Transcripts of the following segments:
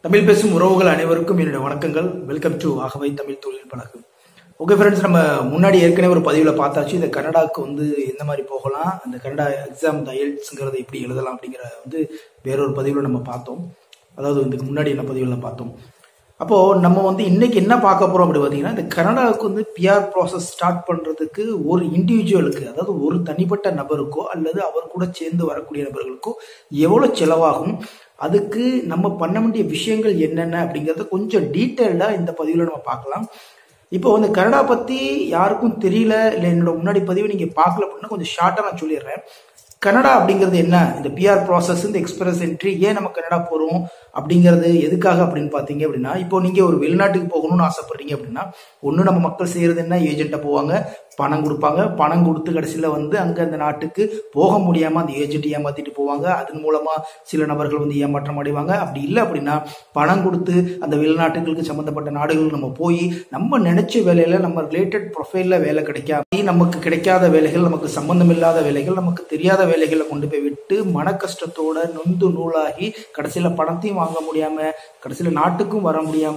தமிழ் பேசும் உறவுகள் அனைவருக்கும் என்னுடைய வணக்கங்கள் வெல்கம் டு ஆகவை தமிழ் தொழில் பழகு ஓகே ஃப்ரெண்ட்ஸ் நம்ம முன்னாடி ஏற்கனவே ஒரு பதிவில் பார்த்தாச்சு இந்த கனடாக்கு வந்து எந்த மாதிரி போகலாம் அந்த கனடா எக்ஸாம் இந்த ஐஎல்ட்ஸுங்கிறத எப்படி எழுதலாம் அப்படிங்கிற வந்து வேறொரு பதிவில் நம்ம பார்த்தோம் அதாவது இதுக்கு முன்னாடி என்ன பதிவில் பார்த்தோம் அப்போ நம்ம வந்து இன்னைக்கு என்ன பார்க்க போறோம் அப்படி பார்த்தீங்கன்னா இந்த கனடாவுக்கு வந்து பிஆர் ப்ராசஸ் ஸ்டார்ட் பண்றதுக்கு ஒரு இண்டிவிஜுவலுக்கு அதாவது ஒரு தனிப்பட்ட நபருக்கோ அல்லது அவர் கூட சேர்ந்து வரக்கூடிய நபர்களுக்கோ எவ்வளவு செலவாகும் அதுக்கு நம்ம பண்ண வேண்டிய விஷயங்கள் என்னென்ன அப்படிங்கறத கொஞ்சம் டீட்டெயில்டா இந்த பதிவில் நம்ம பார்க்கலாம் இப்போ வந்து கனடா பத்தி யாருக்கும் தெரியல இல்லை என்னோட முன்னாடி பதிவு நீங்க பார்க்கல அப்படின்னா கொஞ்சம் ஷார்ட்டா நான் சொல்லிடுறேன் கனடா அப்படிங்கிறது என்ன இந்த பிஆர் ப்ராசஸ் இந்த எக்ஸ்பிரஸ் என்ட்ரி ஏன் நம்ம கனடா போறோம் அப்படிங்கிறது எதுக்காக அப்படின்னு பார்த்தீங்க அப்படின்னா இப்போ நீங்க ஒரு வெளிநாட்டுக்கு போகணும்னு ஆசைப்படுறீங்க அப்படின்னா ஒன்று நம்ம மக்கள் செய்யறது என்ன ஏஜென்ட்டை போவாங்க பணம் கொடுப்பாங்க பணம் கொடுத்து கடைசியில் வந்து அங்கே அந்த நாட்டுக்கு போக முடியாம அந்த ஏஜென்ட் ஏமாத்திட்டு போவாங்க அதன் மூலமா சில நபர்கள் வந்து ஏமாற்றம் அடைவாங்க அப்படி இல்லை அப்படின்னா பணம் கொடுத்து அந்த வெளிநாட்டுகளுக்கு சம்பந்தப்பட்ட நாடுகளுக்கு நம்ம போய் நம்ம நினைச்ச வேலையில நம்ம ரிலேட்டட் ப்ரொஃபைல்ல வேலை கிடைக்காம நமக்கு கிடைக்காத வேலைகள் நமக்கு சம்பந்தம் இல்லாத வேலைகள் நமக்கு தெரியாத வேலைகளை கொண்டு போய் விட்டு மன கஷ்டத்தோட நொந்து நூலாகி கடைசியில பணத்தையும் வாங்க முடியாம கடைசியில நாட்டுக்கும் வர முடியாம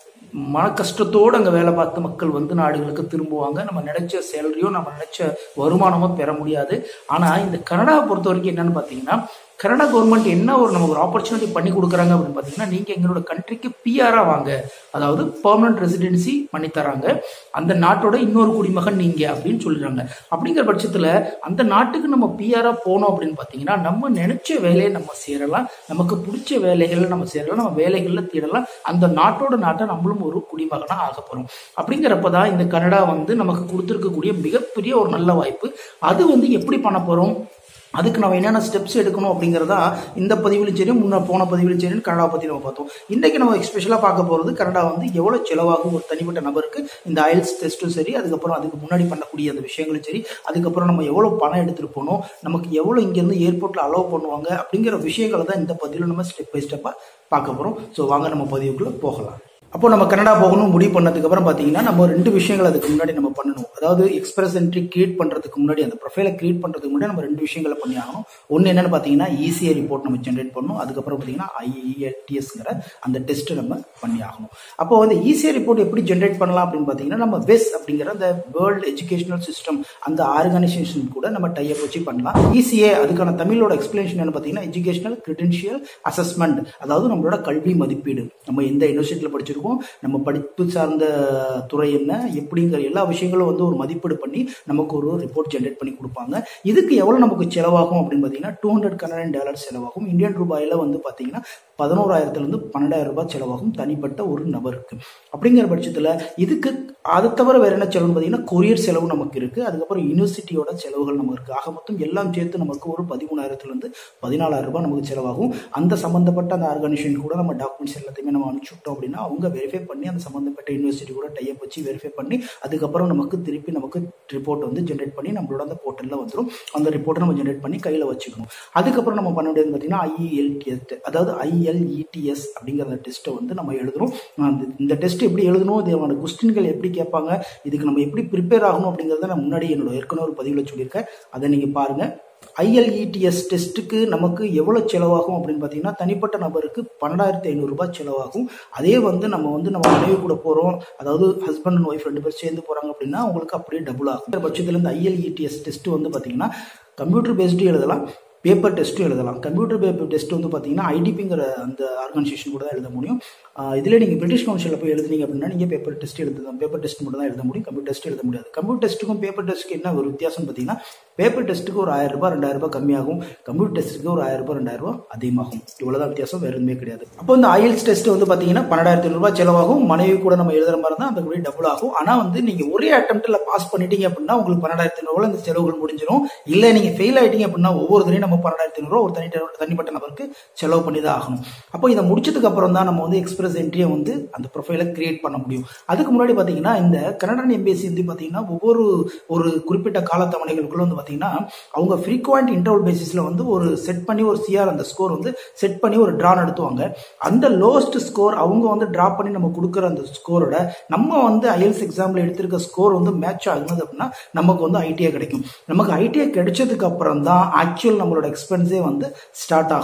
மன கஷ்டத்தோடு அங்கே வேலை பார்த்த மக்கள் வந்து நாடுகளுக்கு திரும்புவாங்க நம்ம நினைச்ச சேலரியோ நம்ம நினைச்ச வருமானமோ பெற முடியாது ஆனால் இந்த கனடாவை பொறுத்த வரைக்கும் என்னன்னு பார்த்தீங்கன்னா கனடா கவர்மெண்ட் என்ன ஒரு நமக்கு ஒரு ஆப்பர்ச்சுனிட்டி பண்ணி கொடுக்குறாங்க அப்படின்னு பார்த்தீங்கன்னா நீங்கள் எங்களோட கண்ட்ரிக்கு பிஆராக வாங்க அதாவது பெர்மனன்ட் ரெசிடென்சி பண்ணி தராங்க அந்த நாட்டோட இன்னொரு குடிமகன் நீங்க அப்படின்னு சொல்லிடுறாங்க அப்படிங்கிற பட்சத்தில் அந்த நாட்டுக்கு நம்ம பிஆராக போனோம் அப்படின்னு பார்த்தீங்கன்னா நம்ம நினைச்ச வேலையை நம்ம சேரலாம் நமக்கு பிடிச்ச வேலைகளை நம்ம சேரலாம் நம்ம வேலைகளில் தேடலாம் அந்த நாட்டோட நாட்டை நம்மளும் ஒரு குடிமகனாக ஆக போகிறோம் அப்படிங்கிறப்ப தான் இந்த கனடா வந்து நமக்கு கொடுத்துருக்கக்கூடிய மிகப்பெரிய ஒரு நல்ல வாய்ப்பு அது வந்து எப்படி பண்ண போகிறோம் அதுக்கு நம்ம என்னென்ன ஸ்டெப்ஸ் எடுக்கணும் அப்படிங்கிறதா இந்த பதிவிலும் சரி முன்ன போன பதிவிலும் சரி கனடா பற்றி நம்ம பார்த்தோம் இன்றைக்கி நம்ம எஸ்பெஷலாக பார்க்க போகிறது கனடா வந்து எவ்வளோ செலவாகும் ஒரு தனிப்பட்ட நபருக்கு இந்த ஐஎல்ஸ் டெஸ்ட்டும் சரி அதுக்கப்புறம் அதுக்கு முன்னாடி பண்ணக்கூடிய அந்த விஷயங்களும் சரி அதுக்கப்புறம் நம்ம எவ்வளோ பணம் எடுத்துகிட்டு போகணும் நமக்கு எவ்வளோ இங்கேருந்து ஏர்போர்ட்டில் அலோவ் பண்ணுவாங்க அப்படிங்கிற விஷயங்களை தான் இந்த பதிவில் நம்ம ஸ்டெப் பை ஸ்டெப்பாக பார்க்க போகிறோம் ஸோ வாங்க நம்ம பதிவுக்குள்ளே போகலாம் அப்போ நம்ம கனடா போகணும் முடிவு பண்ணதுக்கு அப்புறம் பார்த்தீங்கன்னா நம்ம ரெண்டு விஷயங்கள் அதுக்கு முன்னாடி நம்ம பண்ணணும் அதாவது எக்ஸ்பிரஸ் என்ட்ரி கிரியேட் பண்ணுறதுக்கு முன்னாடி அந்த ப்ரொஃபைலை கிரியேட் பண்ணுறதுக்கு முன்னாடி நம்ம ரெண்டு விஷயங்களை பண்ணி ஆகணும் ஒன்று என்னன்னு பார்த்தீங்கன்னா ஈஸியாக ரிப்போர்ட் நம்ம ஜென்ரேட் பண்ணணும் அதுக்கப்புறம் பார்த்தீங்கன்னா ஐஇஎல்டிஎஸ்ங்கிற அந்த டெஸ்ட்டை நம்ம பண்ணி ஆகணும் அப்போ வந்து ஈஸியாக ரிப்போர்ட் எப்படி ஜென்ரேட் பண்ணலாம் அப்படின்னு பார்த்தீங்கன்னா நம்ம பெஸ் அப்படிங்கிற அந்த வேர்ல்டு எஜுகேஷனல் சிஸ்டம் அந்த ஆர்கனைசேஷன் கூட நம்ம டைப் வச்சு பண்ணலாம் ஈஸியே அதுக்கான தமிழோட எக்ஸ்பிளேஷன் என்ன பார்த்தீங்கன்னா எஜுகேஷனல் கிரெடென்ஷியல் அசஸ்மெண்ட் அதாவது நம்மளோட கல்வி மதிப்பீடு நம்ம எந்த யூனிவர்சிட்டியில் படிச்சிருக்கோம் நம்ம படிப்பு சார்ந்த துறை என்ன எப்படிங்கிற எல்லா விஷயங்களும் வந்து ஒரு மதிப்பீடு பண்ணி நமக்கு ஒரு ரிப்போர்ட் ஜென்ரேட் பண்ணி கொடுப்பாங்க இதுக்கு எவ்வளோ நமக்கு செலவாகும் அப்படின்னு பார்த்தீங்கன்னா டூ ஹண்ட்ரட் கனடியன் டாலர் செலவாகும் இந்தியன் ரூபாயில் வந்து பார்த்தீங்கன்னா பதினோராயிரத்துலேருந்து பன்னெண்டாயிரம் ரூபாய் செலவாகும் தனிப்பட்ட ஒரு நபருக்கு அப்படிங்கிற பட்சத்தில் இதுக்கு அதை தவிர வேற என்ன செலவுன்னு பார்த்தீங்கன்னா கொரியர் செலவு நமக்கு இருக்குது அதுக்கப்புறம் யூனிவர்சிட்டியோட செலவுகள் நமக்கு இருக்குது ஆக மொத்தம் எல்லாம் சேர்த்து நமக்கு ஒரு பதிமூணாயிரத்துலேருந்து பதினாலாயிரம் ரூபாய் நமக்கு செலவாகும் அந்த சம்மந்தப்பட்ட அந்த ஆர்கனைசேஷன் கூட நம்ம டாக்குமெண்ட்ஸ் எல்லாத்தையுமே நம்ம அனுப்பிச்சு விட்டோம் அப்படின்னா அவங்க வெரிஃபை பண்ணி அந்த சம்மந்தப்பட்ட யூனிவர்சிட்டி கூட டைப் வச்சு வெரிஃபை பண்ணி அதுக்கப்புறம் நமக்கு திருப்பி நமக்கு ரிப்போர்ட் வந்து ஜென்ரேட் பண்ணி நம்மளோட அந்த போர்ட்டலில் வந்துடும் அந்த ரிப்போர்ட்டை நம்ம ஜென்ரேட் பண்ணி கையில் வச்சுக்கணும் அதுக்கப்புறம் நம்ம பண்ண வேண்டியது பார்த்தீங்கன்னா ஐஇஎல்டிஎஸ் அதாவது ஐஎல்இடிஎஸ் அப்படிங்கிற அந்த டெஸ்ட்டை வந்து நம்ம எழுதுறோம் இந்த டெஸ்ட் எப்படி எழுதணும் இதோட கொஸ்டின்கள் எப்படி கேட்பாங்க இதுக்கு நம்ம எப்படி ப்ரிப்பேர் ஆகணும் அப்படிங்கிறத நான் முன்னாடி என்னோட ஏற்கனவே ஒரு பதிவில் சொல்லியிருக்கேன் அதை நீங்கள் பாருங்கள் ஐஎல்இடிஎஸ் டெஸ்ட்டுக்கு நமக்கு எவ்வளோ செலவாகும் அப்படின்னு பார்த்தீங்கன்னா தனிப்பட்ட நபருக்கு பன்னெண்டாயிரத்தி ஐநூறுரூபா செலவாகும் அதே வந்து நம்ம வந்து நம்ம மனைவி கூட போகிறோம் அதாவது ஹஸ்பண்ட் அண்ட் ஒய்ஃப் ரெண்டு பேர் சேர்ந்து போகிறாங்க அப்படின்னா உங்களுக்கு அப்படியே டபுள் ஆகும் இந்த பட்சத்தில் இந்த ஐஎல்இடிஎஸ் டெஸ்ட் வந்து பார்த்தீங்கன்னா கம்ப்யூட்டர் பேஸ்டு எழுதலாம் பேப்பர் டெஸ்ட்டும் எழுதலாம் கம்ப்யூட்டர் பேப்பர் டெஸ்ட் வந்து பார்த்தீங்கன்னா ஐடிபிங்கிற அந்த ஆர்கனைசேஷன் கூட தான் எழுத முடியும் இதில் நீங்கள் பிரிட்டிஷ் கவுன்சிலில் போய் எழுதுனீங்க அப்படின்னா நீங்கள் பேப்பர் டெஸ்ட் எழுதுதான் பேப்பர் டெஸ்ட் மட்டும் தான் எழுத முடியும் கம்ப்யூட்டர் டெஸ்ட் எழுத முடியாது கம்ப்யூட்டர் டெஸ்ட்டுக்கும் பேப்பர் டெஸ்ட்டுக்கு என்ன ஒரு வித்தியாசம் பார்த்தீங்கன்னா பேப்பர் டெஸ்ட்டுக்கு ஒரு ஆயிரம் ரூபாய் ரெண்டாயிரம் ரூபாய் கம்மியாகும் கம்ப்யூட்டர் டெஸ்ட்டுக்கு ஒரு ஆயிரம் ரூபாய் ரெண்டாயிரம் ரூபாய் அதிகமாகும் இவ்வளோதான் வித்தியாசம் வேறு எதுவுமே கிடையாது அப்போ இந்த ஐஎல்ஸ் டெஸ்ட் வந்து பார்த்தீங்கன்னா பன்னெண்டாயிரத்தி ரூபாய் செலவாகும் மனைவி கூட நம்ம எழுதுற மாதிரி தான் அந்த கூட டபுள் ஆகும் ஆனால் வந்து நீங்கள் ஒரே அட்டம்ப்டில் பாஸ் பண்ணிட்டீங்க அப்படின்னா உங்களுக்கு பன்னெண்டாயிரத்தி ரூபாய் இந்த செலவுகள் முடிஞ்சிடும் இல்லை நீங்கள் ஃபெயில் ஆகிட்டீங்க அப்படின்னா ஒவ்வொரு தடையும் நம்ம பன்னெண்டாயிரத்தி ஐநூறுரூவா ஒரு தனி தனிப்பட்ட நபருக்கு செலவு பண்ணி தான் ஆகணும் அப்போ இதை முடிச்சதுக்கு அப்புறம் தான் நம்ம வந்து எக்ஸ்பிரஸ் என்ட்ரியை வந்து அந்த ப்ரொஃபைலை கிரியேட் பண்ண முடியும் அதுக்கு முன்னாடி பார்த்தீங்கன்னா இந்த கனடன் எம்பிஎஸ்சி வந்து பார்த்தீங்கன்னா ஒவ்வொரு ஒரு குறிப்பிட்ட காலத்தவணைகளுக்குள்ள வந்து பார்த்தீங்கன்னா அவங்க ஃப்ரீக்வெண்ட் இன்டர்வல் பேசிஸில் வந்து ஒரு செட் பண்ணி ஒரு சிஆர் அந்த ஸ்கோர் வந்து செட் பண்ணி ஒரு ட்ரா நடத்துவாங்க அந்த லோஸ்ட் ஸ்கோர் அவங்க வந்து ட்ரா பண்ணி நம்ம கொடுக்குற அந்த ஸ்கோரோட நம்ம வந்து ஐஎல்ஸ் எக்ஸாம்பிள் எடுத்திருக்க ஸ்கோர் வந்து மேட்ச் ஆகுனது அப்படின்னா நமக்கு வந்து ஐடிஐ கிடைக்கும் நமக்கு ஐடிஐ கிடைச்சதுக்கு அப்புறம் தான் ஆக்சுவல் நம்மளோட எக்ஸ்பென்ஸே வந்து ஸ்டார்ட் ஆகும்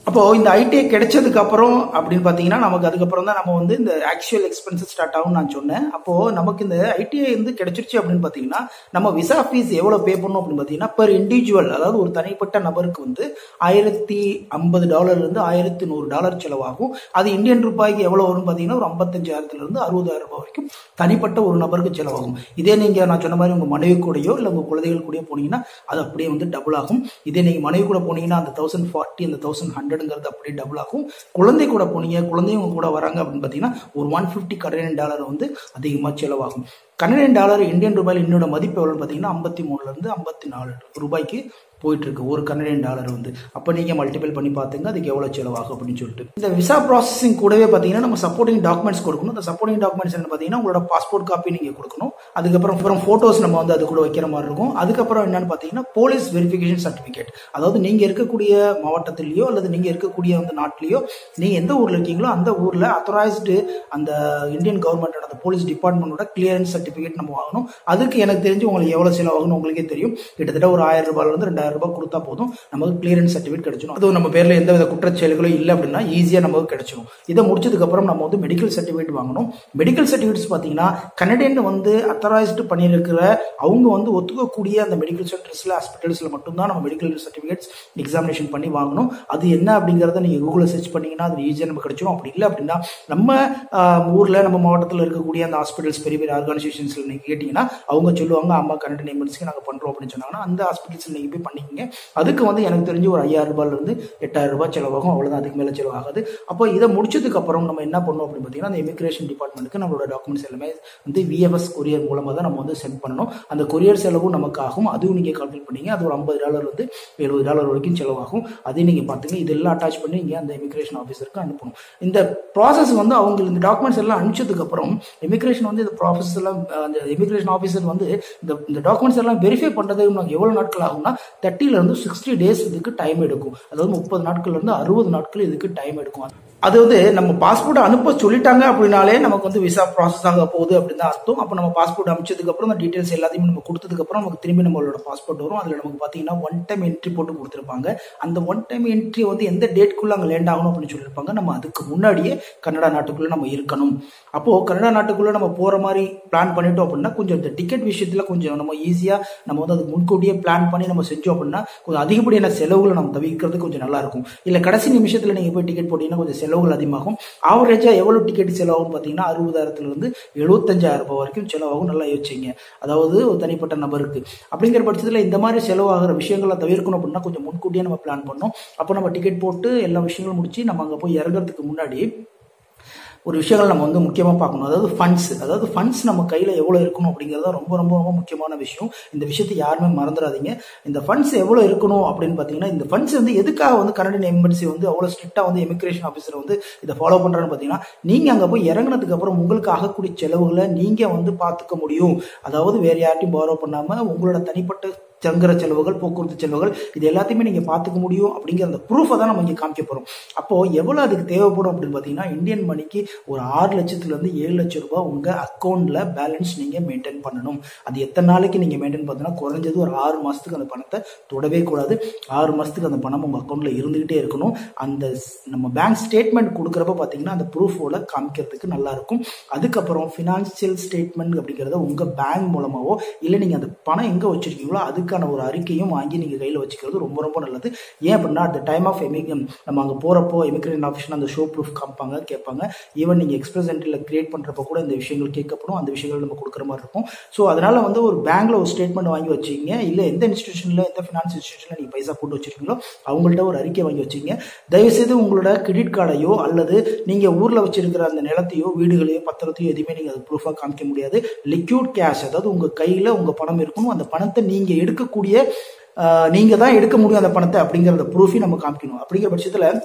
அப்போ இந்த ஐடிஐ கிடைச்சதுக்கு அப்புறம் அப்படின்னு பார்த்தீங்கன்னா நமக்கு அதுக்கப்புறம் தான் நம்ம வந்து இந்த ஆக்சுவல் எக்ஸ்பென்சஸ் ஸ்டார்ட் ஆகும் நான் சொன்னேன் அப்போ நமக்கு இந்த ஐடிஐ வந்து கிடைச்சிருச்சு அப்படின்னு பார்த்தீங்கன்னா நம்ம விசா ஃபீஸ் எவ்வளோ பே பண்ணணும் அப்படின்னு பார்த்தீங்கன்னா பெர் இண்டிவிஜுவல் அதாவது ஒரு தனிப்பட்ட நபருக்கு வந்து ஆயிரத்தி ஐம்பது டாலர்ல இருந்து ஆயிரத்தி நூறு டாலர் செலவாகும் அது இந்தியன் ரூபாய்க்கு எவ்வளோ வரும் பார்த்தீங்கன்னா ஒரு ஐம்பத்தஞ்சாயிரத்துல இருந்து அறுபதாயிரம் ரூபாய் வரைக்கும் தனிப்பட்ட ஒரு நபருக்கு செலவாகும் இதே நீங்க நான் சொன்ன மாதிரி உங்க மனைவி கூடயோ இல்லை உங்க குழந்தைகள் கூடயோ போனீங்கன்னா அது அப்படியே வந்து டபுள் ஆகும் இதே நீங்க மனைவி கூட போனீங்கன்னா அந்த தௌசண்ட் ஃபார்ட்டி அந்த தௌசண்ட் ஹண்ட்ரட்ங்கிறது அப்படியே டபுள் ஆகும் குழந்தை கூட போனீங்க குழந்தைங்க உங்க கூட வராங்க அப்படின்னு பார்த்தீங்கன்னா ஒரு ஒன் ஃபிஃப்டி கனடியன் டாலர் வந்து அதிகமாக செலவாகும் கனடியன் டாலர் இந்தியன் ரூபாயில் என்னோட மதிப்பு எவ்வளோன்னு பார்த்தீங்கன்னா ஐம்பத்தி மூணுல இருந்து ஐம்பத்தி நாலு ரூபாய்க்கு போயிட்டு இருக்கு ஒரு கனடியன் டாலர் வந்து அப்போ நீங்க மல்டிபிள் பண்ணி பார்த்துங்க அதுக்கு எவ்வளவு செலவாகும் அப்படின்னு சொல்லிட்டு இந்த விசா ப்ராசஸிங் கூடவே பார்த்தீங்கன்னா நம்ம சப்போர்ட்டிங் டாக்குமெண்ட்ஸ் கொடுக்கணும் இந்த சப்போர்ட்டிங் டாக்குமெண்ட்ஸ் என்ன பார்த்தீங்கன்னா உங்களோட பாஸ்போர்ட் காப்பி நீங்க கொடுக்கணும் அதுக்கப்புறம் அப்புறம் போட்டோஸ் நம்ம வந்து அது கூட வைக்கிற மாதிரி இருக்கும் அதுக்கப்புறம் என்னன்னு பார்த்தீங்கன்னா போலீஸ் வெரிஃபிகேஷன் சர்டிஃபிகேட் அதாவது நீங்க இருக்கக்கூடிய மாவட்டத்திலேயோ அல்லது நீங்க இருக்கக்கூடிய அந்த நாட்டிலேயோ நீங்க எந்த ஊர்ல இருக்கீங்களோ அந்த ஊர்ல அத்தரைஸ்டு அந்த இந்தியன் கவர்மெண்டோட அந்த போலீஸ் டிபார்ட்மெண்டோட கிளியரன்ஸ் சர்டிஃபிகேட் நம்ம வாங்கணும் அதுக்கு எனக்கு தெரிஞ்சு உங்களுக்கு எவ்வளவு செலவாகணும் உங்களுக்கே தெரியும் கிட்டத்தட்ட ஒரு ஆயிரம் ரூபாயில இருந்து ரெண்டாயிரம் ரூபாய் கொடுத்தா போதும் நமக்கு கிளியரன்ஸ் சர்டிஃபிகேட் கிடைச்சிடும் அதுவும் நம்ம பேர்ல எந்த வித குற்றச்செயல்களும் இல்லை அப்படின்னா ஈஸியா நமக்கு கிடைச்சிடும் இதை முடிச்சதுக்கு அப்புறம் நம்ம வந்து மெடிக்கல் சர்டிஃபிகேட் வாங்கணும் மெடிக்கல் சர்டிஃபிகேட்ஸ் பாத்தீங்கன்னா கனடியன் வந்து அத்தரைஸ்டு பண்ணியிருக்கிற அவங்க வந்து ஒத்துக்கக்கூடிய அந்த மெடிக்கல் சென்டர்ஸ்ல ஹாஸ்பிட்டல்ஸ்ல மட்டும்தான் நம்ம மெடிக்கல் சர்டிஃபிகேட்ஸ் எக்ஸாமினேஷன் பண்ணி வாங்கணும் அது என்ன அப்படிங்கறத நீங்க கூகுளில் சர்ச் பண்ணீங்கன்னா அது ஈஸியாக நம்ம கிடைச்சிடும் அப்படி இல்லை அப்படின்னா நம்ம ஆஹ், ஊர்ல நம்ம மாவட்டத்தில் இருக்கக்கூடிய அந்த ஹாஸ்பிட்டல்ஸ் பெரிய பெரிய ஆர்கனைசேஷன்ஸ்ல நீங்க கேட்டீங்கன்னா அவங்க சொல்லுவாங்க அம்மா கனடியன் எமர்ஜென்சிக்கு நாங்க பண்றோம் அப்படின்னு சொன்னாங்கன்னா அந்த ஹாஸ்பிட்டல்ஸ்ல நீங்க போய் பண்ணிக்கங்க அதுக்கு வந்து எனக்கு தெரிஞ்சு ஒரு ஐயாயிரம் ரூபாயில இருந்து எட்டாயிரம் ரூபாய் செலவாகும் அவ்வளவுதான் அதுக்கு மேல செலவாகாது அப்போ இதை முடிச்சதுக்கு அப்புறம் நம்ம என்ன பண்ணணும் அப்படின்னு பார்த்தீங்கன்னா அந்த இமிகிரேஷன் டிபார்ட்மெண்ட்டுக்கு நம்மளோட டாக்குமெண்ட்ஸ் எல்லாமே வந்து விஎஃப்எஸ் கொரியர் மூலமா தான் நம்ம வந்து சென்ட் பண்ணணும் அந்த கொரியர் செலவும் நமக்கு ஆகும் அதுவும் நீங்க கால்குலேட் பண்ணீங்க அது ஒரு ஐம்பது டாலர் வந்து எழுபது டாலர் வரைக்கும் செலவாகும் அதையும் நீங்க பாத்துங்க இதெல்லாம் அட்டாச் பண்ணி நீங்க அந்த இமிகிரேஷன் ஆஃபீஸருக்கு அனுப்பணும் இந்த ப்ராசஸ் வந்து அவங்க இந்த டாக்குமெண்ட்ஸ் எல்லாம் அனுப்பிச்சதுக்கு அப்புறம் இமிகிரேஷன் வந்து இந்த ப்ராசஸ் எல்லாம் அஹ், அந்த இமிகிரேஷன் ஆஃபீஸர் வந்து இந்த இந்த டாக்குமெண்ட்ஸ் எல்லாம் வெரிஃபை பண்றதுக்கு நமக்கு எவ்வளவு நாட்கள் ஆகும்னா தேர்ட்டில இருந்து சிக்ஸ்டி டேஸ் இதுக்கு டைம் எடுக்கும் அதாவது முப்பது நாட்கள்ல இருந்து அறுபது நாட்கள் இதுக்கு டைம் எடுக்கும் அது வந்து நம்ம பாஸ்போர்ட் அனுப்ப சொல்லிட்டாங்க அப்படின்னாலே நமக்கு வந்து விசா ப்ராசஸ் ஆக போகுது அப்படின்னு தான் அர்த்தம் அப்போ நம்ம பாஸ்போர்ட் அனுப்பிச்சதுக்கு அப்புறம் அந்த டீடைல்ஸ் எல்லாத்தையுமே நம்ம கொடுத்ததுக்கு அப்புறம் நமக்கு திரும்பி நம்மளோட பாஸ்போர்ட் வரும் அதுல நமக்கு பாத்தீங்கன்னா ஒன் டைம் என்ட்ரி போட்டு கொடுத்துருப்பாங்க அந்த ஒன் டைம் என்ட்ரி வந்து எந்த டேட்குள்ள அங்கே லேண்ட் ஆகணும் அப்படின்னு சொல்லியிருப்பாங்க நம்ம அதுக்கு முன்னாடியே கனடா நாட்டுக்குள்ள நம்ம இருக்கணும் அப்போ கனடா நாட்டுக்குள்ள நம்ம போற மாதிரி பிளான் பண்ணிட்டோம் அப்படின்னா கொஞ்சம் இந்த டிக்கெட் விஷயத்துல கொஞ்சம் நம்ம ஈஸியா நம்ம வந்து அதுக்கு முன்கூட்டியே பிளான் பண்ணி நம்ம செஞ்சோம் அப்படின்னா கொஞ்சம் அதிகப்படியான செலவுகளை நம்ம தவிர்க்கிறது கொஞ்சம் நல்லா இருக்கும் இல்ல கடைசி நிமிஷத்துல நீங்க போய் டிக்கெட் போட்டீங்கன்னா கொஞ்சம் செலவுகள் அதிகமாகும் ஆவரேஜா எவ்வளவு டிக்கெட் செலவாகும் பாத்தீங்கன்னா அறுபதாயிரத்துல இருந்து எழுபத்தஞ்சாயிரம் ரூபாய் வரைக்கும் செலவாகும் நல்லா யோசிச்சிங்க அதாவது ஒரு தனிப்பட்ட நபருக்கு அப்படிங்கிற பட்சத்துல இந்த மாதிரி செலவாகிற விஷயங்களை தவிர்க்கணும் அப்படின்னா கொஞ்சம் முன்கூட்டியே நம்ம பிளான் பண்ணோம் அப்போ நம்ம டிக்கெட் போட்டு எல்லா விஷயங்களும் முடிச்சு நம்ம அங்க போய் இறங்குறதுக்கு முன்னாடி ஒரு விஷயங்கள் நம்ம வந்து முக்கியமாக பார்க்கணும் அதாவது ஃபண்ட்ஸ் அதாவது ஃபண்ட்ஸ் நம்ம கையில் எவ்வளோ இருக்கணும் அப்படிங்கிறது ரொம்ப ரொம்ப ரொம்ப முக்கியமான விஷயம் இந்த விஷயத்தை யாருமே மறந்துடாதீங்க இந்த ஃபண்ட்ஸ் எவ்வளோ இருக்கணும் அப்படின்னு பார்த்தீங்கன்னா இந்த ஃபண்ட்ஸ் வந்து எதுக்காக வந்து கனடியன் எம்பசி வந்து அவ்வளோ ஸ்ட்ரிக்டாக வந்து இமிகிரேஷன் ஆஃபீஸர் வந்து இதை ஃபாலோ பண்ணுறான்னு பார்த்தீங்கன்னா நீங்கள் அங்கே போய் இறங்குனதுக்கு அப்புறம் உங்களுக்கு ஆகக்கூடிய செலவுகளை நீங்கள் வந்து பார்த்துக்க முடியும் அதாவது வேற யார்ட்டையும் பாரோ பண்ணாமல் உங்களோட தனிப்பட்ட தங்குற செலவுகள் போக்குவரத்து செலவுகள் இது எல்லாத்தையுமே நீங்க பாத்துக்க முடியும் அப்படிங்கிற அந்த ப்ரூஃபை தான் நம்ம இங்க காமிக்க போறோம் அப்போ எவ்வளவு அதுக்கு தேவைப்படும் அப்படின்னு பாத்தீங்கன்னா இந்தியன் மணிக்கு ஒரு ஆறு லட்சத்துல இருந்து ஏழு லட்சம் ரூபாய் உங்க அக்கௌண்ட்ல பேலன்ஸ் நீங்க மெயின்டைன் பண்ணணும் அது எத்தனை நாளைக்கு நீங்க மெயின்டைன் பண்ணீங்கன்னா குறைஞ்சது ஒரு ஆறு மாசத்துக்கு அந்த பணத்தை தொடவே கூடாது ஆறு மாசத்துக்கு அந்த பணம் உங்க அக்கௌண்ட்ல இருந்துகிட்டே இருக்கணும் அந்த ஸ்- நம்ம பேங்க் ஸ்டேட்மெண்ட் கொடுக்குறப்ப பாத்தீங்கன்னா அந்த ப்ரூஃபோட காமிக்கிறதுக்கு நல்லா இருக்கும் அதுக்கப்புறம் ஃபினான்சியல் ஸ்டேட்மெண்ட் அப்படிங்கறத உங்க பேங்க் மூலமாவோ இல்ல நீங்க அந்த பணம் எங்க வச்சிருக்கீங்களோ அதுக்கான ஒரு அறிக்கையும் வாங்கி நீங்க கையில வச்சுக்கிறது ரொம்ப ரொம்ப நல்லது ஏன் அப்படின்னா அட் டைம் ஆஃப் எமிகம் நம்ம அங்க போறப்போ இமிகிரேஷன் ஆஃபீஸ் அந்த ஷோ ப்ரூஃப் காமிப்பாங்க கேட்பாங்க ஈவன் நீங்க எக்ஸ்பிரஸ் என்ட்ரியில் கிரியேட் பண்றப்ப கூட இந்த விஷயங்கள் கேட்கப்படும் அந்த விஷயங்கள் நம்ம கொடுக்குற மாதிரி இருக்கும் ஸோ அதனால வந்து ஒரு பேங்க்ல ஒரு ஸ்டேட்மெண்ட் வாங்கி வச்சுக்கிங்க இல்ல எந்த இன்ஸ்டியூஷன்ல எந்த ஃபினான்ஸ் இன்ஸ்டியூஷன்ல நீங்க பைசா போட்டு வச்சிருக்கீங்களோ அவங்கள்ட்ட ஒரு அறிக்கை வாங்கி வச்சுக்கிங்க தயவுசெய்து உங்களோட கிரெடிட் கார்டையோ அல்லது நீங்க ஊர்ல வச்சிருக்கிற அந்த நிலத்தையோ வீடுகளையோ பத்திரத்தையோ எதுவுமே நீங்க அது ப்ரூஃபா காமிக்க முடியாது லிக்யூட் கேஷ் அதாவது உங்க கையில உங்க பணம் இருக்கணும் அந்த பணத்தை நீங்க எடுக்கக்கூடிய ஆஹ், நீங்க தான் எடுக்க முடியும் அந்த பணத்தை அப்படிங்கிற ப்ரூஃபை நம்ம காமிக்கணும் அப்படிங்கிற பட்சத்துல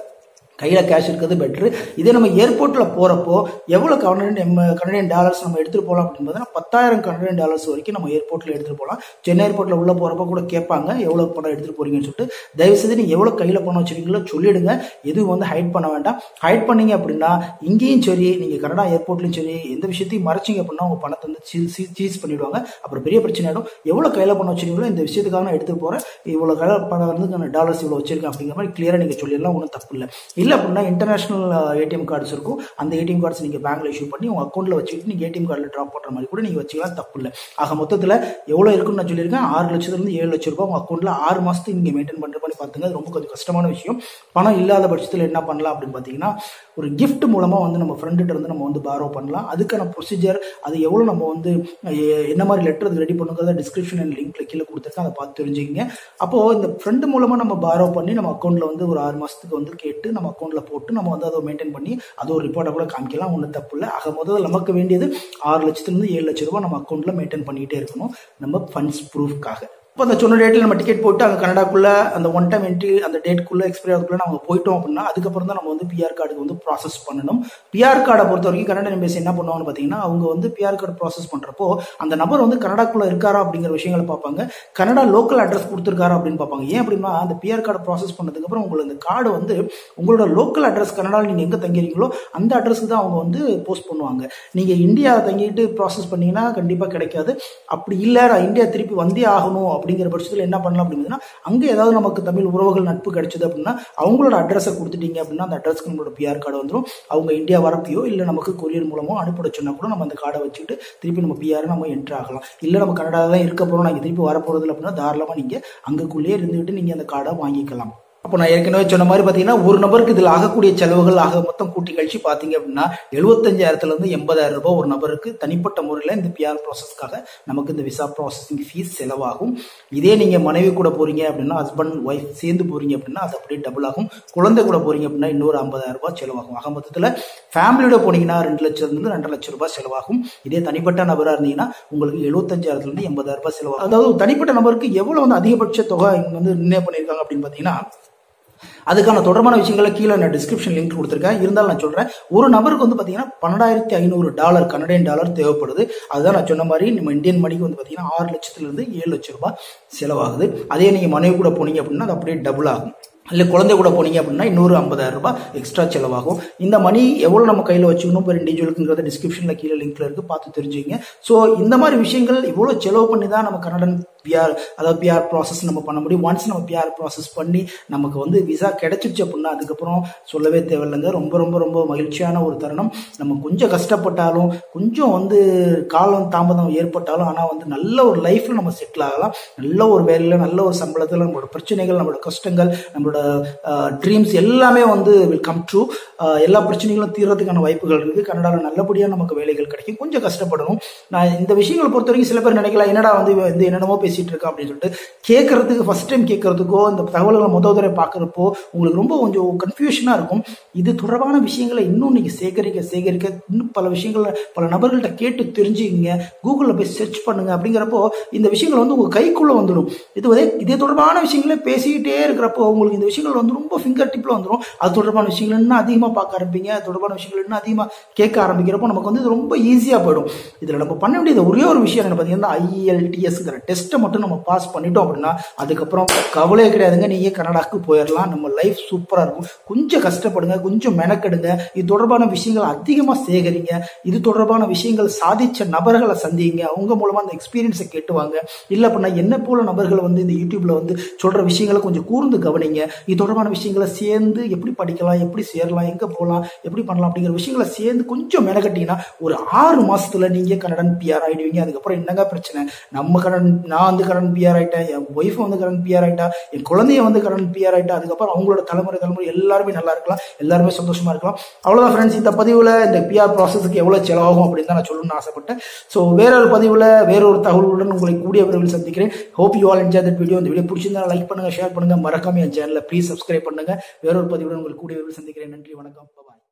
கையில் கேஷ் இருக்கிறது பெட்ரு இதே நம்ம ஏர்போர்ட்டில் போகிறப்போ எவ்வளோ கனடியன் எம்ம கனடியன் டாலர்ஸ் நம்ம எடுத்துகிட்டு போகலாம் அப்படின்னு பார்த்தீங்கன்னா பத்தாயிரம் கனடியன் டாலர்ஸ் வரைக்கும் நம்ம ஏர்போர்ட்டில் எடுத்துகிட்டு போகலாம் சென்னை ஏர்போர்ட்டில் உள்ளே போகிறப்ப கூட கேட்பாங்க எவ்வளோ பணம் எடுத்துகிட்டு போகிறீங்கன்னு சொல்லிட்டு தயவுசெய்து நீங்கள் எவ்வளோ கையில் பணம் வச்சுருக்கீங்களோ சொல்லிடுங்க எதுவும் வந்து ஹைட் பண்ண வேண்டாம் ஹைட் பண்ணீங்க அப்படின்னா இங்கேயும் சரி நீங்கள் கனடா ஏர்போர்ட்லையும் சரி எந்த விஷயத்தையும் மறைச்சிங்க அப்படின்னா உங்கள் பணத்தை வந்து சீஸ் சீஸ் பண்ணிவிடுவாங்க அப்புறம் பெரிய பிரச்சனை ஆகிடும் எவ்வளோ கையில் பணம் வச்சுருக்கீங்களோ இந்த விஷயத்துக்காக நான் எடுத்துகிட்டு போகிறேன் இவ்வளோ கையில் பணம் வந்து நான் டாலர்ஸ் இவ்வளோ வச்சிருக்கேன் அப்படிங்கிற மாதிரி கிளியராக நீங்கள் சொல்லிடலாம் ஒன்றும் தப்பு இல்லை இல்லை அப்படின்னா இன்டர்நேஷனல் ஏடிஎம் கார்ட்ஸ் இருக்கும் அந்த ஏடிஎம் கார்ட்ஸ் நீங்கள் பேங்க்ல இஷ்யூ பண்ணி உங்கள் அக்கௌண்ட்டில் வச்சுக்கிட்டு நீங்கள் ஏடிஎம் கார்டில் ட்ராப் பண்ணுற மாதிரி கூட நீங்கள் வச்சுக்கலாம் தப்பு இல்லை ஆக மொத்தத்தில் எவ்வளோ இருக்குன்னு நான் சொல்லியிருக்கேன் ஆறு லட்சத்துலேருந்து ஏழு லட்ச ரூபாய் உங்கள் அக்கௌண்ட்டில் ஆறு மாதத்துக்கு நீங்கள் மெயின்டைன் பண்ணுற மாதிரி பார்த்துங்க அது ரொம்ப கொஞ்சம் கஷ்டமான விஷயம் பணம் இல்லாத பட்சத்தில் என்ன பண்ணலாம் அப்படின்னு பார்த்தீங்கன்னா ஒரு கிஃப்ட் மூலமாக வந்து நம்ம ஃப்ரெண்டுகிட்ட இருந்து நம்ம வந்து பாரோ பண்ணலாம் அதுக்கான ப்ரொசீஜர் அது எவ்வளோ நம்ம வந்து எ- என்ன மாதிரி லெட்டர் அது ரெடி பண்ணுங்கிறத டிஸ்கிரிப்ஷன் அண்ட் லிங்க்ல கீழே கொடுத்துருக்கேன் அதை பார்த்து தெரிஞ்சுக்கிங்க அப்போது இந்த ஃப்ரெண்டு மூலமாக நம்ம பாரோ பண்ணி நம்ம அக்கௌண்ட்டில் வந்து ஒரு ஆறு மாதத்துக்கு வந்து கேட்டு நம்ம அக்கௌண்ட்டில் போட்டு நம்ம வந்து அதை மெயின்டைன் பண்ணி அது ஒரு ரிப்போர்ட்டை கூட காமிக்கலாம் ஒன்றும் தப்பு இல்லை ஆக முதல்ல நமக்கு வேண்டியது ஆறு லட்சத்துலேருந்து ஏழு லட்ச ரூபாய் நம்ம அக்கௌண்ட்டில் மெயின்டைன் பண்ணிகிட்டே இருக்கணும் நம்ம ஃபண்ட்ஸ் ப்ரூஃப்காக இப்போ அந்த சொன்ன டேட்டில் நம்ம டிக்கெட் போட்டு அங்கே கனடாக்குள்ள அந்த ஒன் டைம் என்ட்ரி அந்த டேட்குள்ளே எக்ஸ்பைரி ஆகுதுக்குள்ள நம்ம போயிட்டோம் அப்படின்னா அதுக்கப்புறம் தான் நம்ம வந்து பிஆர் கார்டுக்கு வந்து ப்ராசஸ் பண்ணணும் பிஆர் கார்டை பொறுத்த வரைக்கும் கனடா எம்பேசி என்ன பண்ணுவாங்கன்னு பார்த்தீங்கன்னா அவங்க வந்து பிஆர் கார்டு ப்ராசஸ் பண்ணுறப்போ அந்த நபர் வந்து கனடாக்குள்ள இருக்காரா அப்படிங்கிற விஷயங்களை பார்ப்பாங்க கனடா லோக்கல் அட்ரஸ் கொடுத்துருக்காரா அப்படின்னு பார்ப்பாங்க ஏன் அப்படின்னா அந்த பிஆர் கார்டு ப்ராசஸ் பண்ணதுக்கப்புறம் உங்களுக்கு அந்த கார்டு வந்து உங்களோட லோக்கல் அட்ரஸ் கனடாவில் நீங்கள் எங்கே தங்கிறீங்களோ அந்த அட்ரஸ்க்கு தான் அவங்க வந்து போஸ்ட் பண்ணுவாங்க நீங்கள் இந்தியா தங்கிட்டு ப்ராசஸ் பண்ணீங்கன்னா கண்டிப்பாக கிடைக்காது அப்படி இல்லை நான் இந்தியா திருப்பி வந்தே ஆகணும் அப்படிங்கிற பட்சத்தில் என்ன பண்ணலாம் அப்படின்னா அங்கே ஏதாவது நமக்கு தமிழ் உறவுகள் நட்பு கிடைச்சது அப்படின்னா அவங்களோட அட்ரஸை கொடுத்துட்டீங்க அப்படின்னா அந்த அட்ரஸ்க்கு நம்மளோட பிஆர் கார்டு வந்துடும் அவங்க இந்தியா வரப்பையோ இல்லை நமக்கு கொரியர் மூலமோ அனுப்பிட சொன்னா கூட நம்ம அந்த கார்டை வச்சுட்டு திருப்பி நம்ம பிஆர் நம்ம என்ட்ரு ஆகலாம் இல்லை நம்ம கனடாவில் தான் இருக்க போகிறோம் நாங்கள் திருப்பி வரப்போகிறது இல்லை அப்படின்னா தாராளமாக நீங்கள் அங்கக்குள்ளேயே இருந்துகிட்டு நீங்கள் அந்த கார்டை வாங்கிக்கலாம் அப்போ நான் ஏற்கனவே சொன்ன மாதிரி பார்த்தீங்கன்னா ஒரு நபருக்கு இதில் ஆகக்கூடிய செலவுகள் ஆக மொத்தம் கூட்டி கழிச்சு பார்த்தீங்க அப்படின்னா எழுபத்தஞ்சாயிரத்துலேருந்து எண்பதாயிரம் ரூபாய் ஒரு நபருக்கு தனிப்பட்ட முறையில் இந்த பிஆர் ப்ராசஸ்க்காக நமக்கு இந்த விசா ப்ராசஸிங் ஃபீஸ் செலவாகும் இதே நீங்கள் மனைவி கூட போறீங்க அப்படின்னா ஹஸ்பண்ட் ஒய்ஃப் சேர்ந்து போறீங்க அப்படின்னா அது அப்படியே டபுள் ஆகும் குழந்தை கூட போறீங்க அப்படின்னா இன்னொரு ஐம்பதாயிரம் ரூபாய் செலவாகும் ஆக மொத்தத்தில் ஃபேமிலியோட போனீங்கன்னா ரெண்டு லட்சத்துலேருந்து ரெண்டரை லட்சம் ரூபாய் செலவாகும் இதே தனிப்பட்ட நபராக இருந்தீங்கன்னா உங்களுக்கு எழுபத்தஞ்சாயிரத்துலேருந்து எண்பதாயிரம் ரூபாய் செலவாகும் அதாவது தனிப்பட்ட நபருக்கு எவ்வளோ வந்து அதிகபட்ச தொகை இவங்க வந்து நிர்ணயம் பண்ணியிருக்காங்க அப்படின்னு பார்த்தீங்கன்னா அதுக்கான தொடர்பான விஷயங்களை கீழே நான் டிஸ்கிரிப்ஷன் லிங்க் கொடுத்துருக்கேன் இருந்தாலும் நான் சொல்றேன் ஒரு நபருக்கு வந்து பார்த்தீங்கன்னா பன்னெண்டாயிரத்தி ஐநூறு டாலர் கனடியன் டாலர் தேவைப்படுது அதுதான் நான் சொன்ன மாதிரி நம்ம இந்தியன் மணிக்கு வந்து பார்த்தீங்கன்னா ஆறு லட்சத்துல இருந்து ஏழு லட்சம் ரூபாய் செலவாகுது அதே நீங்க மனைவி கூட போனீங்க அப்படின்னா அது அப்படியே டபுள் ஆகும் இல்லை குழந்தை கூட போனீங்க அப்படின்னா இன்னொரு ஐம்பதாயிரம் ரூபாய் எக்ஸ்ட்ரா செலவாகும் இந்த மணி எவ்வளோ நம்ம கையில் வச்சுக்கணும் இப்போ இண்டிவிஜுவலுக்குங்கிறத டிஸ்கிரிப்ஷனில் கீழே லிங்க்ல இருக்கு பார்த்து தெரிஞ்சுங்க ஸோ இந்த மாதிரி விஷயங்கள் இவ்வளோ செலவு பண்ணி தான் நம்ம கன்னடன் பிஆர் அதாவது பிஆர் ப்ராசஸ் நம்ம பண்ண முடியும் ஒன்ஸ் நம்ம பிஆர் ப்ராசஸ் பண்ணி நமக்கு வந்து விசா கிடைச்சிருச்சு அப்படின்னா அதுக்கப்புறம் சொல்லவே தேவையில்லைங்க ரொம்ப ரொம்ப ரொம்ப மகிழ்ச்சியான ஒரு தருணம் நம்ம கொஞ்சம் கஷ்டப்பட்டாலும் கொஞ்சம் வந்து காலம் தாமதம் ஏற்பட்டாலும் ஆனால் வந்து நல்ல ஒரு லைஃப்ல நம்ம செட்டில் ஆகலாம் நல்ல ஒரு வேலையில் நல்ல ஒரு சம்பளத்தில் நம்மளோட பிரச்சனைகள் நம்மளோட கஷ்டங்கள் நம்மளோட ட்ரீம்ஸ் எல்லாமே வந்து வில் கம் ட்ரூ எல்லா பிரச்சனைகளும் தீர்றதுக்கான வாய்ப்புகள் இருக்குது கனடாவில் நல்லபடியாக நமக்கு வேலைகள் கிடைக்கும் கொஞ்சம் கஷ்டப்படணும் நான் இந்த விஷயங்களை பொறுத்த வரைக்கும் சில பேர் நினைக்கலாம் என்னடா வந்து இவன் வந்து என்னென்னமோ பேசிட்டு இருக்கா அப்படின்னு சொல்லிட்டு கேட்கறதுக்கு ஃபர்ஸ்ட் டைம் கேட்கறதுக்கோ இந்த தகவல்களை முதல் தடவை பார்க்குறப்போ உங்களுக்கு ரொம்ப கொஞ்சம் கன்ஃபியூஷனாக இருக்கும் இது தொடர்பான விஷயங்களை இன்னும் நீங்கள் சேகரிக்க சேகரிக்க இன்னும் பல விஷயங்களை பல நபர்கள்ட்ட கேட்டு தெரிஞ்சுக்கிங்க கூகுளில் போய் சர்ச் பண்ணுங்க அப்படிங்கிறப்போ இந்த விஷயங்கள் வந்து உங்கள் கைக்குள்ளே வந்துடும் இது இதே இதே தொடர்பான விஷயங்களே பேசிக்கிட்டே இருக்கிறப்போ உங்களுக்கு இந்த விஷயங்கள் வந்து ரொம்ப ஃபிங்கர் டிப்பில் வந்துடும் அது தொடர்பான விஷயங்கள் இன்னும் அதிகமாக பார்க்க ஆரம்பிப்பீங்க அது தொடர்பான விஷயங்கள் இன்னும் அதிகமாக கேட்க ஆரம்பிக்கிறப்போ நமக்கு வந்து இது ரொம்ப ஈஸியாக போயிடும் இதில் நம்ம பண்ண வேண்டியது ஒரே ஒரு விஷயம் என்ன பார்த்தீங்கன்னா ஐஎல்டிஎஸ்ங்கிற டெஸ்ட்டை மட்டும் நம்ம பாஸ் பண்ணிட்டோம் அப்படின்னா அதுக்கப்புறம் கவலையே கிடையாதுங்க நீங்கள் கனடாக்கு போயிடலாம் நம்ம லைஃப் சூப்பராக இருக்கும் கொஞ்சம் கஷ்டப்படுங்க கொஞ்சம் மெனக்கெடுங்க இது தொடர்பான விஷயங்கள் அதிகமாக சேகரிங்க இது தொடர்பான விஷயங்கள் சாதிச்ச நபர்களை சந்திங்க அவங்க மூலமாக அந்த எக்ஸ்பீரியன்ஸை கேட்டுவாங்க இல்லை அப்படின்னா என்ன போல நபர்கள் வந்து இந்த யூடியூப்ல வந்து சொல்ற விஷயங்களை கொஞ்சம் கூர்ந்து கவனிங்க இது தொடர்பான விஷயங்களை சேர்ந்து எப்படி படிக்கலாம் எப்படி சேரலாம் எங்க போகலாம் எப்படி பண்ணலாம் அப்படிங்கிற விஷயங்களை சேர்ந்து கொஞ்சம் மெனக்கட்டிங்கன்னா ஒரு ஆறு மாசத்துல நீங்க கன்னடன் பிஆர் ஆயிடுவீங்க அதுக்கப்புறம் என்னங்க பிரச்சனை நம்ம கடன் நான் வந்து கடன் பிஆர் ஆயிட்டேன் என் ஒய்ஃப் வந்து கடன் பிஆர் ஆயிட்டா என் குழந்தைய வந்து கடன் பிஆர் ஆயிட்டா அதுக்கப்புறம் அவங்களோட தலைமுறை தலைமுறை எல்லாருமே நல்லா இருக்கலாம் எல்லாருமே சந்தோஷமா இருக்கலாம் அவ்வளவுதான் ஃப்ரெண்ட்ஸ் இந்த பதிவுல இந்த பிஆர் ப்ராசஸ்க்கு எவ்வளவு செலவாகும் அப்படின்னு தான் நான் சொல்லணும்னு ஆசைப்பட்டேன் ஸோ வேற ஒரு பதிவுல வேற ஒரு தகவலுடன் உங்களை கூடிய விரைவில் சந்திக்கிறேன் hope you all enjoy that video இந்த வீடியோ பிடிச்சிருந்தா லைக் பண்ணுங்க ஷேர் பண்ணுங்க மறக்காம என் சேனலை ப்ளீஸ் சப்ஸ்கிரைப் பண்ணுங்க வேற ஒரு பதிவுடன் உங்களை கூடிய விரைவில் சந்திக்கிறேன் நன்றி வணக்கம் பாய்